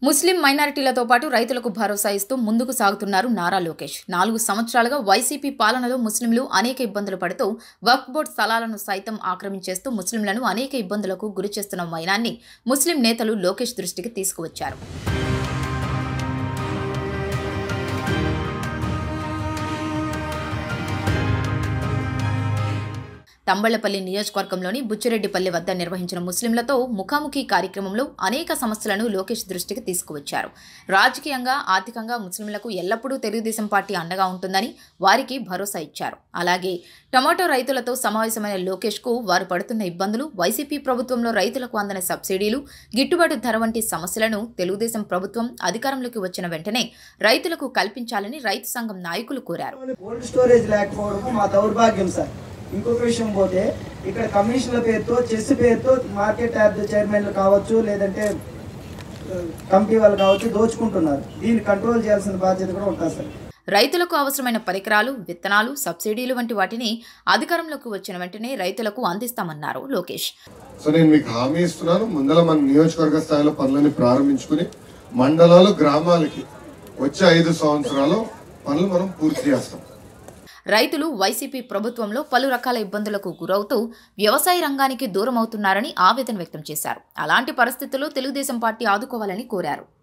ముస్లిం మైనారిటీలతో పాటు రైతులకు భరోసా ఇస్తూ ముందుకు సాగుతున్నారు నారా లోకేష్ నాలుగు సంవత్సరాలుగా వైసీపీ పాలనలో ముస్లింలు అనేక ఇబ్బందులు పడుతూ వక్ఫ్ బోర్డ్ స్థలాలను సైతం ఆక్రమించేస్తూ ముస్లింలను అనేక ఇబ్బందులకు గురి చేస్తున్న వైనాన్ని ముస్లిం నేతలు లోకేష్ దృష్టికి తీసుకువచ్చారు తంబళ్లపల్లి నియోజకవర్గంలోని బుచ్చిరెడ్డిపల్లి వద్ద నిర్వహించిన ముస్లింలతో ముఖాముఖి కార్యక్రమంలో అనేక సమస్యలను లోకేష్ దృష్టికి తీసుకువచ్చారు రాజకీయంగా ఆర్థికంగా ముస్లింలకు ఎల్లప్పుడూ తెలుగుదేశం పార్టీ అండగా ఉంటుందని వారికి భరోసా ఇచ్చారు అలాగే టమాటో రైతులతో సమావేశమైన లోకేష్కు వారు పడుతున్న ఇబ్బందులు వైసీపీ ప్రభుత్వంలో రైతులకు అందని సబ్సిడీలు గిట్టుబాటు ధర వంటి సమస్యలను తెలుగుదేశం ప్రభుత్వం అధికారంలోకి వచ్చిన వెంటనే రైతులకు కల్పించాలని రైతు సంఘం నాయకులు కోరారు కోల్డ్ స్టోరేజ్ లేకపోవడం మా దౌర్భాగ్యం సార్ ఇంకొక విషయం పోతే ఇక్కడ కమిషన్ల పేరుతో చెస్ పేరుతో మార్కెట్ యార్డ్ చైర్మన్లు కావచ్చు లేదంటే ఆ, కమిటీ వాళ్ళు కావచ్చు దోచుకుంటున్నారు దీన్ని కంట్రోల్ చేయాల్సిన బాధ్యత కూడా ఉంటుంది సార్ రైతులకు అవసరమైన పరికరాలు విత్తనాలు సబ్సిడీలు వంటి వాటిని అధికారంలోకి వచ్చిన వెంటనే రైతులకు అందిస్తామన్నారు లోకేష్ సో నేను మీకు హామీ ఇస్తున్నాను ముందర మన నియోజకవర్గ స్థాయిలో పనులని ప్రారంభించుకుని మండలాలు గ్రామాలకి వచ్చే ఐదు సంవత్సరాలు పనులు మనం పూర్తి చేస్తాం రైతులు వైసీపీ ప్రభుత్వంలో పలు రకాల ఇబ్బందులకు గురవుతూ వ్యవసాయ రంగానికి దూరం అవుతున్నారని ఆవేదన వ్యక్తం చేశారు అలాంటి పరిస్థితుల్లో తెలుగుదేశం పార్టీ ఆదుకోవాలని కోరారు